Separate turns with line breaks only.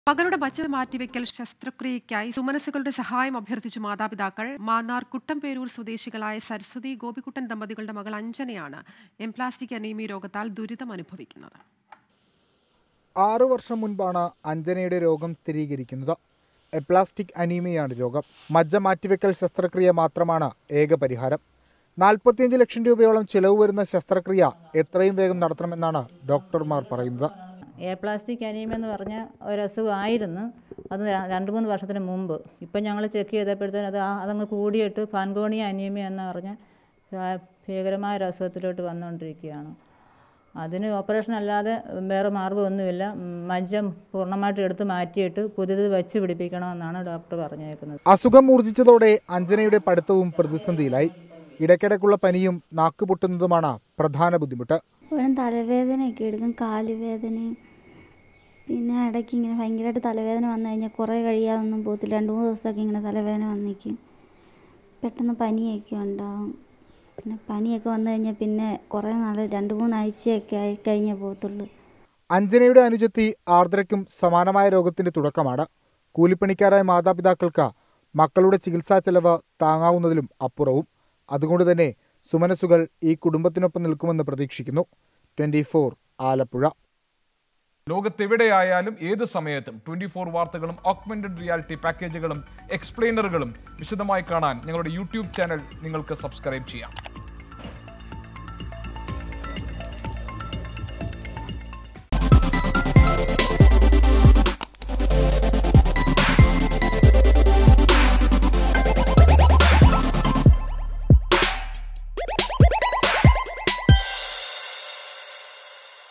മകളുടെ മച്ച മാറ്റിവെക്കൽ ശസ്ത്രക്രിയയ്ക്കായി സുമനസുകളുടെ സഹായം അഭ്യർത്ഥിച്ചു മാതാപിതാക്കൾ മാന്നാർ കുട്ടംപേരൂർ സ്വദേശികളായ സരസ്വതി ഗോപിക്കുട്ടൻ ദമ്പതികളുടെ മകൾ അഞ്ജനയാണ് എംപ്ലാസ്റ്റിക് അനീമി രോഗത്താൽ ദുരിതം അനുഭവിക്കുന്നത്
ആറു വർഷം മുൻപാണ് അഞ്ജനയുടെ രോഗം സ്ഥിരീകരിക്കുന്നത് എപ്ലാസ്റ്റിക് അനീമിയാണ് രോഗം മജ്ജ മാറ്റിവെക്കൽ ശസ്ത്രക്രിയ മാത്രമാണ് ഏക പരിഹാരം നാൽപ്പത്തിയഞ്ച് ലക്ഷം രൂപയോളം ചിലവ് വരുന്ന ശസ്ത്രക്രിയ എത്രയും വേഗം നടത്തണമെന്നാണ് ഡോക്ടർമാർ പറയുന്നത്
എ പ്ലാസ്റ്റിക് അനീമിയ എന്ന് പറഞ്ഞ ഒരു അസുഖമായിരുന്നു അത് ര- രണ്ട് മൂന്ന് വർഷത്തിന് മുമ്പ് ഇപ്പം ഞങ്ങൾ ചെക്ക് ചെയ്തപ്പോഴത്തേന് അത് ആ- അതങ്ങ് കൂടിയിട്ട് ഫാൻഗോണിയ അനീമിയ എന്ന് പറഞ്ഞ ആ ഭീകരമായ ഒരു അസുഖത്തിലോട്ട് വന്നുകൊണ്ടിരിക്കുകയാണ് അതിന് ഓപ്പറേഷൻ അല്ലാതെ വേറെ മാർഗ്ഗമൊന്നുമില്ല ഉം, മജ്ജം പൂർണ്ണമായിട്ട് എടുത്ത് മാറ്റിയിട്ട് പുതിയത് വെച്ച് പിടിപ്പിക്കണമെന്നാണ് ഡോക്ടർ പറഞ്ഞേക്കുന്നത്
അസുഖം മൂർജിച്ചതോടെ അഞ്ജനയുടെ പഠിത്തവും പ്രതിസന്ധിയിലായി ഇടയ്ക്കിടയ്ക്കുള്ള പനിയും നാക്ക് പൊട്ടുന്നതുമാണ് പ്രധാന ബുദ്ധിമുട്ട്
എപ്പോഴും തലവേദനയൊക്കെ എടുക്കും കാലുവേദനയും പിന്നെ ഇടയ്ക്ക് ഇങ്ങനെ ഭയങ്കരമായിട്ട് തലവേദന വന്നു കഴിഞ്ഞാൽ കുറേ കഴിയാതൊന്നും പോകത്തില്ല രണ്ട് മൂന്ന് ദിവസമൊക്കെ ഇങ്ങനെ തലവേദന വന്നിരിക്കും പെട്ടെന്ന് പനിയൊക്കെ ഉണ്ടാവും പിന്നെ പനിയൊക്കെ വന്നു കഴിഞ്ഞാൽ പിന്നെ കുറേ നാൾ രണ്ട് മൂന്നാഴ്ചയൊക്കെ ആയി കഴിഞ്ഞേ പോകത്തുള്ളൂ
അഞ്ജനയുടെ അനുജത്തി ആർദ്രയ്ക്കും സമാനമായ രോഗത്തിന്റെ തുടക്കമാണ് കൂലിപ്പണിക്കാരായ മാതാപിതാക്കൾക്ക് മക്കളുടെ ചികിത്സാ ചെലവ് താങ്ങാവുന്നതിലും അപ്പുറവും അതുകൊണ്ട് തന്നെ സുമനസുകൾ ഈ കുടുംബത്തിനൊപ്പം നിൽക്കുമെന്ന് പ്രതീക്ഷിക്കുന്നു ട്വന്റി ആലപ്പുഴ
ലോകത്തെവിടെയായാലും ഏത് സമയത്തും ട്വന്റി ഫോർ വാർത്തകളും ഓഗ്മെന്റഡ് റിയാലിറ്റി പാക്കേജുകളും എക്സ്പ്ലെയിനറുകളും വിശദമായി കാണാൻ ഞങ്ങളുടെ യൂട്യൂബ് ചാനൽ നിങ്ങൾക്ക് സബ്സ്ക്രൈബ് ചെയ്യാം